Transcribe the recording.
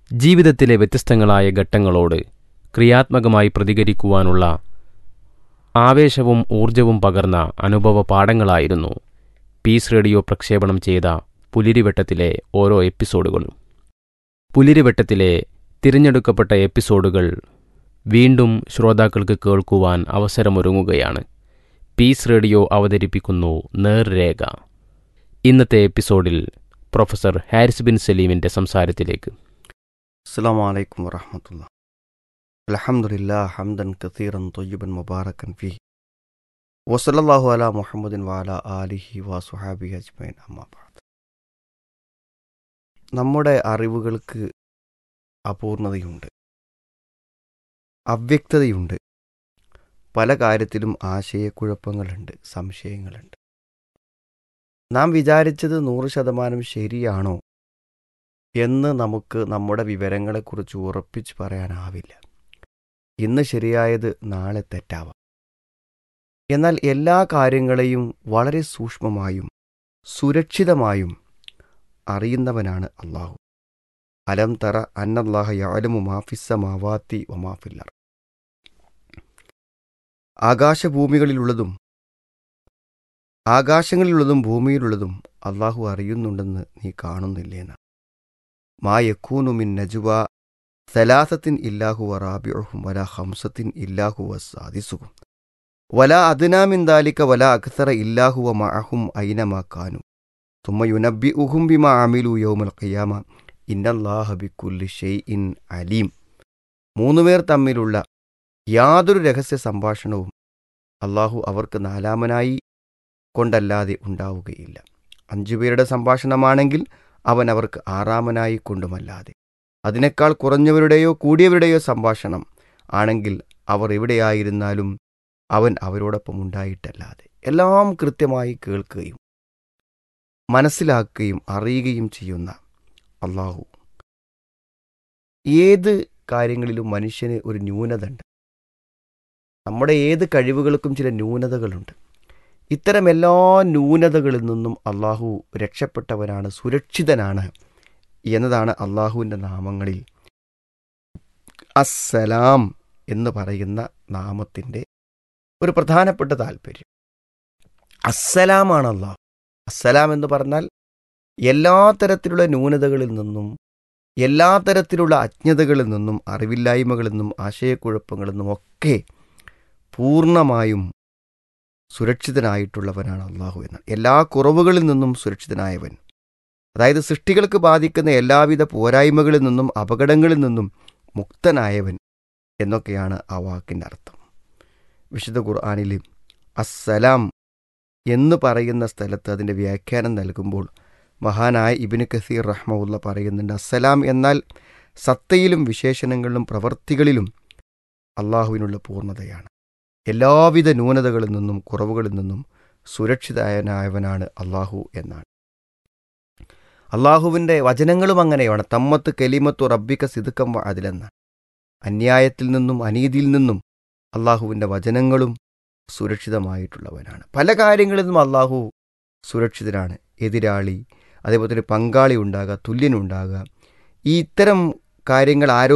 ജീവിതത്തിലെ വ്യത്യസ്തങ്ങളായ ഘട്ടങ്ങളോട് ക്രിയാത്മകമായി പ്രതികരിക്കുവാനുള്ള ആവേശവും ഊർജവും പകർന്ന അനുഭവ പാഠങ്ങളായിരുന്നു പീസ് റേഡിയോ പ്രക്ഷേപണം ചെയ്ത പുലിരിവട്ടത്തിലെ ഓരോ എപ്പിസോഡുകളും പുലിരിവട്ടത്തിലെ തിരഞ്ഞെടുക്കപ്പെട്ട എപ്പിസോഡുകൾ വീണ്ടും ശ്രോതാക്കൾക്ക് കേൾക്കുവാൻ അവസരമൊരുങ്ങുകയാണ് പീസ് റേഡിയോ അവതരിപ്പിക്കുന്നു നേർരേഖ ഇന്നത്തെ എപ്പിസോഡിൽ പ്രൊഫസർ ഹാരിസ് ബിൻ സലീമിൻ്റെ സംസാരത്തിലേക്ക് السلام عليكم ورحمة الله الحمد لله حمدا كثيرا طيبا مباركا فيه وصلى الله على محمد وعلى آله وصحابه أجمعين أما بعد നമ്മുടെ അറിവുകൾക്ക് അപൂർണതയുണ്ട് അവ്യക്തതയുണ്ട് പല കാര്യത്തിലും ആശയക്കുഴപ്പങ്ങളുണ്ട് സംശയങ്ങളുണ്ട് നാം വിചാരിച്ചത് നൂറ് ശതമാനം ശരിയാണോ എന്ന് നമുക്ക് നമ്മുടെ വിവരങ്ങളെക്കുറിച്ച് ഉറപ്പിച്ച് പറയാനാവില്ല ഇന്ന് ശരിയായത് നാളെ തെറ്റാവാം എന്നാൽ എല്ലാ കാര്യങ്ങളെയും വളരെ സൂക്ഷ്മമായും സുരക്ഷിതമായും അറിയുന്നവനാണ് അള്ളാഹു അലം തറ അന്നല്ലാഹ യാലമു മാഫിസ മാവാത്തി വമാഫില്ലർ ആകാശഭൂമികളിലുള്ളതും ആകാശങ്ങളിലുള്ളതും ഭൂമിയിലുള്ളതും അള്ളാഹു അറിയുന്നുണ്ടെന്ന് നീ കാണുന്നില്ലേന്ന് മാ യക്കൂനു മിൻ നജുവ സലാസത്തിൻ ഇല്ലാഹു വറാബിഉഹും വല ഹംസത്തിൻ ഇല്ലാഹു വസാദിസുഹും വല അദ്നാമിൻ ദാലിക വല അക്സറ ഇല്ലാഹു വ മഅഹും ഐനമാ കാനു തുമ്മ യുനബ്ബിഉഹും ബിമാ അമിലു യൗമൽ ഖിയാമ ഇന്നല്ലാഹ ബിക്കുല്ലി ഷൈഇൻ അലീം മൂന്നുപേർ തമ്മിലുള്ള യാതൊരു രഹസ്യ സംഭാഷണവും അള്ളാഹു അവർക്ക് നാലാമനായി കൊണ്ടല്ലാതെ ഉണ്ടാവുകയില്ല അഞ്ചുപേരുടെ സംഭാഷണമാണെങ്കിൽ അവൻ അവർക്ക് ആറാമനായി കൊണ്ടുമല്ലാതെ അതിനേക്കാൾ കുറഞ്ഞവരുടെയോ കൂടിയവരുടെയോ സംഭാഷണം ആണെങ്കിൽ അവർ എവിടെയായിരുന്നാലും അവൻ അവരോടൊപ്പം ഉണ്ടായിട്ടല്ലാതെ എല്ലാം കൃത്യമായി കേൾക്കുകയും മനസ്സിലാക്കുകയും അറിയുകയും ചെയ്യുന്ന അള്ളാഹു ഏത് കാര്യങ്ങളിലും മനുഷ്യന് ഒരു ന്യൂനത ഉണ്ട് നമ്മുടെ ഏത് കഴിവുകൾക്കും ചില ന്യൂനതകളുണ്ട് ഇത്തരം എല്ലാ ന്യൂനതകളിൽ നിന്നും അള്ളാഹു രക്ഷപ്പെട്ടവനാണ് സുരക്ഷിതനാണ് എന്നതാണ് അള്ളാഹുവിൻ്റെ നാമങ്ങളിൽ അസ്സലാം എന്ന് പറയുന്ന നാമത്തിൻ്റെ ഒരു പ്രധാനപ്പെട്ട താല്പര്യം അസ്സലാമാണ് അള്ളാഹു അസ്സലാം എന്ന് പറഞ്ഞാൽ എല്ലാ തരത്തിലുള്ള ന്യൂനതകളിൽ നിന്നും എല്ലാ തരത്തിലുള്ള അജ്ഞതകളിൽ നിന്നും അറിവില്ലായ്മകളിൽ നിന്നും ആശയക്കുഴപ്പങ്ങളിൽ നിന്നും ഒക്കെ പൂർണ്ണമായും സുരക്ഷിതനായിട്ടുള്ളവനാണ് അള്ളാഹു എന്നാണ് എല്ലാ കുറവുകളിൽ നിന്നും സുരക്ഷിതനായവൻ അതായത് സൃഷ്ടികൾക്ക് ബാധിക്കുന്ന എല്ലാവിധ പോരായ്മകളിൽ നിന്നും അപകടങ്ങളിൽ നിന്നും മുക്തനായവൻ എന്നൊക്കെയാണ് ആ വാക്കിൻ്റെ അർത്ഥം വിശുദ്ധ ഖുർആാനിൽ അസ്സലാം എന്ന് പറയുന്ന സ്ഥലത്ത് അതിൻ്റെ വ്യാഖ്യാനം നൽകുമ്പോൾ മഹാനായ ഇബിന് കസീർ റഹ്മുല്ല പറയുന്നുണ്ട് അസ്സലാം എന്നാൽ സത്തയിലും വിശേഷണങ്ങളിലും പ്രവർത്തികളിലും അള്ളാഹുവിനുള്ള പൂർണ്ണതയാണ് എല്ലാവിധ ന്യൂനതകളിൽ നിന്നും കുറവുകളിൽ നിന്നും സുരക്ഷിതനായവനാണ് അള്ളാഹു എന്നാണ് അള്ളാഹുവിൻ്റെ വചനങ്ങളും അങ്ങനെയാണ് തമ്മത്ത് കെലിമത്തു റബ്ബിക്ക സിതുക്കം അതിലെന്നാണ് അന്യായത്തിൽ നിന്നും അനീതിയിൽ നിന്നും അള്ളാഹുവിൻ്റെ വചനങ്ങളും സുരക്ഷിതമായിട്ടുള്ളവനാണ് പല കാര്യങ്ങളിൽ നിന്നും അള്ളാഹു സുരക്ഷിതനാണ് എതിരാളി അതേപോലെ തന്നെ പങ്കാളി ഉണ്ടാകുക തുല്യനുണ്ടാകുക ഈ ഇത്തരം കാര്യങ്ങൾ ആരോ